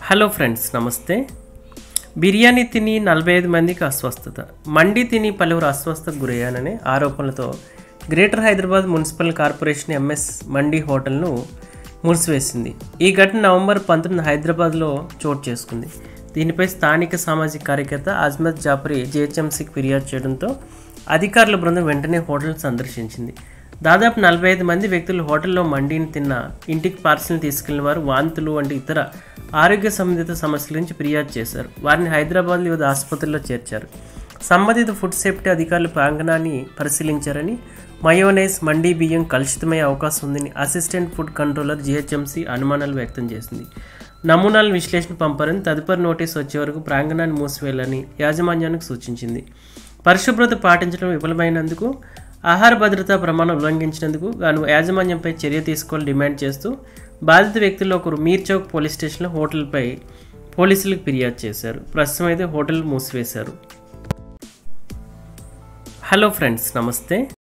hello friends నమస్తే బిర్యానీ తిని నలభై ఐదు మందికి అస్వస్థత మండి తిని పలువురు అస్వస్థతకు గురయ్యాననే ఆరోపణలతో Greater Hyderabad Municipal Corporation MS Mandi హోటల్ను మూసివేసింది ఈ ఘటన నవంబర్ పంతొమ్మిది హైదరాబాద్లో చోటు చేసుకుంది దీనిపై స్థానిక సామాజిక కార్యకర్త అజ్మద్ జాఫరీ జిహెచ్ఎంసీకి ఫిర్యాదు చేయడంతో అధికారుల బృందం వెంటనే హోటల్ సందర్శించింది దాదాపు నలభై ఐదు మంది వ్యక్తులు హోటల్లో మండిని తిన్న ఇంటికి పార్సిల్ తీసుకెళ్లిన వారు వాంతులు వంటి ఇతర ఆరోగ్య సంబంధిత సమస్యల నుంచి ఫిర్యాదు చేశారు వారిని హైదరాబాద్ వివిధ ఆసుపత్రుల్లో చేర్చారు సంబంధిత ఫుడ్ సేఫ్టీ అధికారులు ప్రాంగణాన్ని పరిశీలించారని మయోనైస్ మండీ బియ్యం కలుషితమయ్యే అవకాశం ఉందని అసిస్టెంట్ ఫుడ్ కంట్రోలర్ జిహెచ్ఎంసీ అనుమానాలు వ్యక్తం చేసింది నమూనాల విశ్లేషణ పంపారని తదుపరి నోటీస్ వచ్చే వరకు ప్రాంగణాన్ని మూసివేయాలని యాజమాన్యానికి సూచించింది పరిశుభ్రత పాటించడం విఫలమైనందుకు ఆహార భద్రతా ప్రమాణం ఉల్లంఘించినందుకు గాను యాజమాన్యంపై చర్య తీసుకోవాలని డిమాండ్ చేస్తూ బాధిత వ్యక్తుల్లో ఒకరు మీర్ చౌక్ పోలీస్ స్టేషన్లో హోటల్పై పోలీసులకు ఫిర్యాదు చేశారు ప్రస్తుతం అయితే హోటల్ మూసివేశారు హలో ఫ్రెండ్స్ నమస్తే